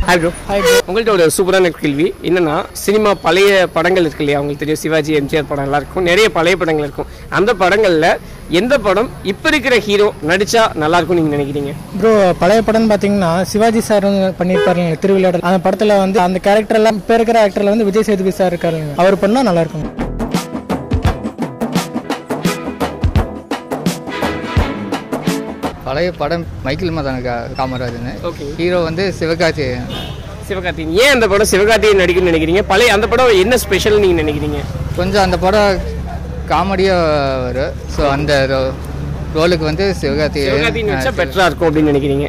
Hi bro உங்கள்கிட்ட ஒரு சூப்பரான கேள்வி என்னன்னா சினிமா பழைய படங்கள் இருக்கு இல்லையா உங்களுக்கு தெரியும் சிவாஜி எம்ஜிஆர் படம் எல்லாம் இருக்கும் நிறைய பழைய படங்கள் இருக்கும் அந்த படங்கள்ல எந்த படம் இப்ப இருக்கிற ஹீரோ நடிச்சா நல்லா இருக்கும் நீங்க நினைக்கிறீங்க ப்ரோ பழைய படம்னு பார்த்தீங்கன்னா சிவாஜி சார் பண்ணியிருப்பாருங்க திருவிளையாடல் அந்த படத்தில் வந்து அந்த கேரக்டர் எல்லாம் இப்போ இருக்கிற ஆக்டர்ல வந்து விஜய் சேதுபதி சார் இருக்காருங்க அவர் பண்ணால் நல்லா இருக்கும் பழைய படம் Michael Madana Kamarajan okay hero வந்து சிவகார்த்திகேயன் சிவகார்த்திகேயன் ஏன் அந்த படம் சிவகார்த்திகேயன் நடிக்கணும்னு நினைக்கிறீங்க பழைய அந்த படம் என்ன ஸ்பெஷல் நீங்க நினைக்கிறீங்க கொஞ்சம் அந்த படம் காமெடியாக வரும் ஸோ அந்த ரோ- ரோலுக்கு வந்து சிவகார்த்திகேயன் வச்சா சிவகார்த்திகேயன் பெட்டரா இருக்கும் அப்படின்னு நினைக்கிறீங்க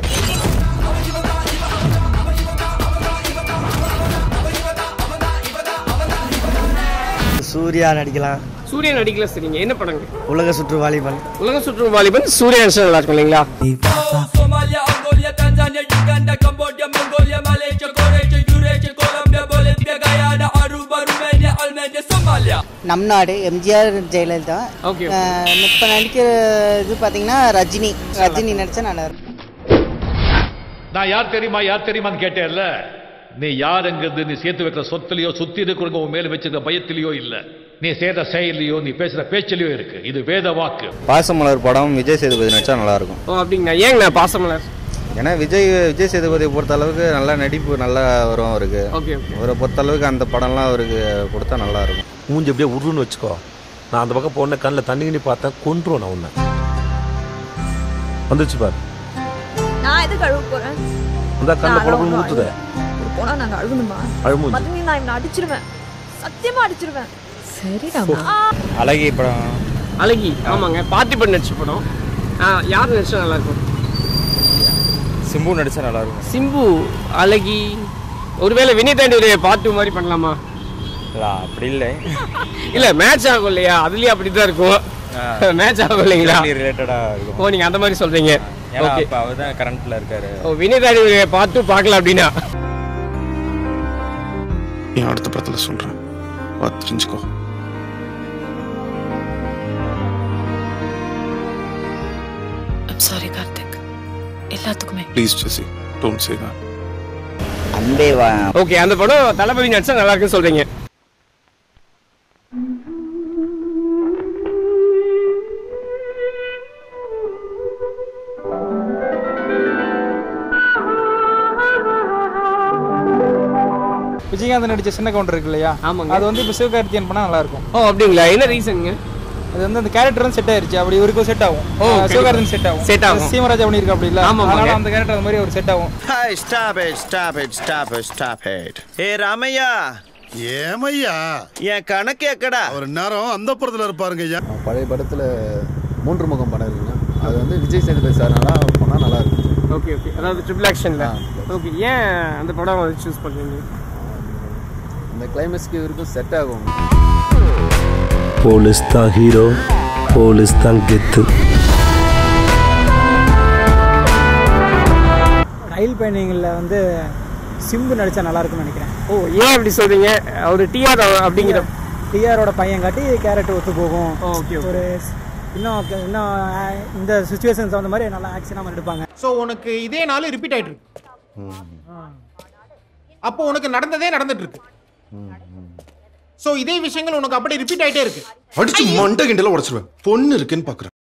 சூர்யா நடிக்கலாம் சூர்யா நடிக்கல சரிங்க என்ன படங்க உலக சுற்று வாலிபன் உலக சுற்று வாலிபன் சூர்யா நடிச்சா நல்லா இருக்கும் இல்லைங்களா Somalia, Angola, Tanzania, Uganda, Cambodia, Mongolia, Malaysia, Croatia, Eurasia, Colombia, Bolivia, Guyana, Aruba, Romania, Armenia, Somalia. நம் நாடு எம்ஜிஆர் ஜெயலலிதா ஓகே இப்போ நடிக்கிற இது பார்த்தீங்கன்னா ரஜினி ரஜினி நடிச்சா நல்லா இருக்கும் நான் யார் தெரியுமா யார் தெரியுமான்னு கேட்டேன்ல நீ யாருங்கிறது நீ சேர்த்து வைக்கிற சொத்துலயோ சுத்தி இருக்கிறவங்க உன் மேல வச்சிருக்க பயத்திலயோ இல்ல நீ செய்யற செயலையோ நீ பேசுற பேச்சிலையோ இருக்கு இது வேத வாக்கு பாசமலர் படம் விஜய் சேதுபதி நடிச்சா நல்லா இருக்கும் ஓ அப்படிங்களா ஏங்கண்ணா பாசமலர் ஏன்னா விஜய் விஜய் சேதுபதியை பொறுத்த அளவுக்கு நல்ல நடிப்பு நல்லா வரும் அவருக்கு ஓகே ஓகே அவரை பொறுத்த அளவுக்கு அந்த படம்லாம் அவருக்கு கொடுத்தா நல்லா இருக்கும் மூஞ்சி அப்படியே உருன்னு வச்சுக்கோ நான் அந்த பக்கம் போன கண்ணில் தண்ணி கிண்ணி பார்த்தேன் கொன்றுவோம் நான் உன்னை வந்துச்சு பாரு நான் எது கழுவ போறேன் அந்த கண்ணில் குழம்பு ஊத்துத இது போனா நாங்க அழுகணுமா அழுமூஞ்சி மதனி நான் இவனை அடிச்சிருவேன் சத்தியமா அடிச்சிருவேன் சரிடா அழகி படம் அழகி ஆமாங்க பார்த்திபன் நடிச்ச படம் ஆ, யார் நடிச்சா நல்லா இருக்கும் சிம்பு நடிச்சா நல்லா இருக்கும் சிம்பு அழகி ஒருவேளை வினய் தாண்டியுடைய பாட்டு மாதிரி பண்ணலாமா அப்படி இல்லை இல்ல மேட்ச் ஆகும் இல்லையா அதுலயும் அப்படிதான் இருக்கும் மேட்ச் ஆகும் இல்லைங்களா ரிலேட்டடாக இருக்கும் ஓ நீங்க அந்த மாதிரி சொல்றீங்க ஓகே அவர் தான் கரண்ட்ல இருக்காரு ஓ வினய் தாண்டியுடைய பாட்டு பார்க்கலாம் அப்படின்னா என் அடுத்த படத்தில் சொல்கிறேன் பார்த்து தெரிஞ்சுக்கோ சாரி கார்த்திக் எல்லாத்துக்குமே please Jessie don't say that Anbe வா ஓகே அந்த படம் தளபதி நடிச்சா நல்லா இருக்குன்னு சொல்றீங்க விஜயகாந்த் நடிச்ச சின்ன கவுண்டர் இருக்கு இல்லையா ஆமாங்க. அது வந்து இப்போ சிவகார்த்தியன் பண்ணால் நல்லா இருக்கும் ஓ அப்படிங்களா என்ன ரீசனுங்க அது வந்து அந்த கேரக்டர் வந்து செட் ஆயிருச்சு அப்படி இவருக்கு செட் ஆகும் ஓ, அஹ் கண்டிப்பா. சிவகார்த்தியன் செட் ஆகும் Set ஆகும். சீமராஜா பண்ணியிருக்கா அப்படி இல்லை ஆமாம், ஆமாங்க. அதனால அந்த கேரக்டர் அந்த மாதிரி ஒரு செட் ஆகும் hi stop it stop it stop it stop it ஏ ராமையா ஏமையா என் கணக்கு எக்கடா ஒரு நேரம் அந்த படத்தில் இருப்பாருங்க ஐயா பழைய படத்தில் மூன்று முகம் படம் இருக்குங்க அது வந்து விஜய் சேதுபதி சார் நல்லா பண்ணால் நல்லா இருக்கும் ஓகே ஓகே அதாவது ட்ரிபிள் ஆக்ஷன்ல ஓகே ஏன் அந்த படம் சூஸ் பண்ணுறீங்க இந்த கிளைமேக்ஸ்க்கு இவருக்கும் செட் ஆகும் போலீஸ் தான் ஹீரோ போலீஸ் தான் கெத்து ரயில் பயணிகளில் வந்து சிம்பு நடிச்சா நல்லா இருக்கும்னு நினைக்கிறேன் ஓ ஏன் அப்படி சொல்றீங்க அவர் டிஆர் அப்படிங்கிற டிஆரோட பையன் காட்டி கேரக்டர் ஒத்து போகும் ஓகே ஒரு இன்னும் இன்னும் ஆ- இந்த சுச்சுவேஷன்ஸ் அந்த மாதிரி நல்லா ஆக்ஷனாக எடுப்பாங்க ஸோ உனக்கு இதே நாள் ரிப்பீட் ஆயிட்டு இருக்கு அப்போ உனக்கு நடந்ததே நடந்துட்டு இருக்கு ஸோ இதே விஷயங்கள் உனக்கு அப்படியே ரிப்பீட் ஆயிட்டே இருக்கு அடிச்சு மண்டை கிண்டல உடச்சிருவேன் பொண்ணு இருக்குன்னு பார்க்குறேன்